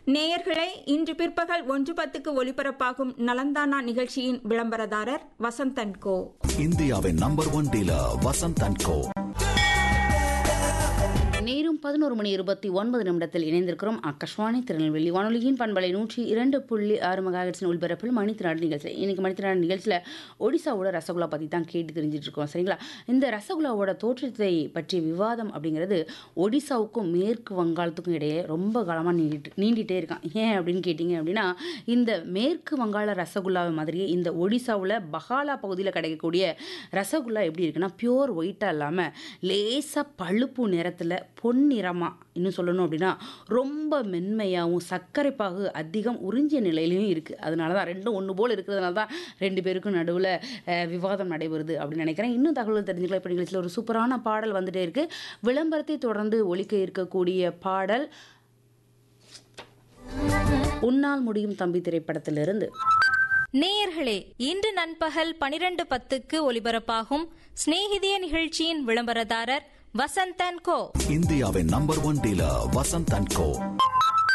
நேயர்களே இன்று பிற்பகல் ஒன்று பத்துக்கு ஒலிபரப்பாகும் நலந்தானா நிகழ்ச்சியின் விளம்பரதாரர் வசந்தன் கோ இந்தியாவின் number one dealer Vasanth and co நேரும் பதினோரு மணி இருபத்தி ஒன்பது நிமிடத்தில் இணைந்திருக்கிறோம் ஆகாஷ்வாணி திருநெல்வேலி வானொலியின் பண்பலை நூற்றி இரண்டு புள்ளி ஆறு மெகாஹெட்ஸின் ஒளிபரப்பில் மணித்திராடு நிகழ்ச்சி இன்னைக்கு மணித்திராடு நிகழ்ச்சியில் ஒடிசாவோட ரசகுல்லா பற்றி தான் கேட்டு தெரிஞ்சிட்டு இருக்கோம் சரிங்களா இந்த ரசகுல்லாவோட தோற்றத்தை பற்றிய விவாதம் அப்படிங்கிறது ஒடிசாவுக்கும் மேற்கு வங்காளத்துக்கும் இடையே ரொம்ப காலமாக நீண்டிட்டு நீண்டிட்டே இருக்கான் ஏன் அப்படின்னு கேட்டிங்க அப்படின்னா இந்த மேற்கு வங்காள ரசகுல்லாவை மாதிரியே இந்த ஒடிசாவில் பஹாலா பகுதியில் கிடைக்கக்கூடிய ரசகுல்லா எப்படி இருக்குன்னா பியோர் ஒயிட்டாக இல்லாமல் லேசாக பழுப்பு நிறத்தில் பொன்னிறமாக இன்னும் சொல்லணும் அப்படின்னா ரொம்ப மென்மையாகவும் சர்க்கரை பாகு அதிகம் உறிஞ்சிய நிலையிலையும் இருக்குது அதனால தான் ரெண்டும் ஒன்று போல் இருக்கிறதுனால தான் ரெண்டு பேருக்கும் நடுவில் விவாதம் நடைபெறுது அப்படின்னு நினைக்கிறேன் இன்னும் தகவல் தெரிஞ்சுக்கலாம் இப்போ நிகழ்ச்சியில் ஒரு சூப்பரான பாடல் வந்துட்டே இருக்கு விளம்பரத்தை தொடர்ந்து ஒலிக்க இருக்கக்கூடிய பாடல் உன்னால் முடியும் தம்பி திரைப்படத்திலிருந்து நேயர்களே இன்று நண்பகல் பனிரெண்டு பத்துக்கு ஒலிபரப்பாகும் சிநேகிதிய நிகழ்ச்சியின் விளம்பரதாரர் வசந்தன் கோ இந்தியாவின் number one dealer Vasanth and go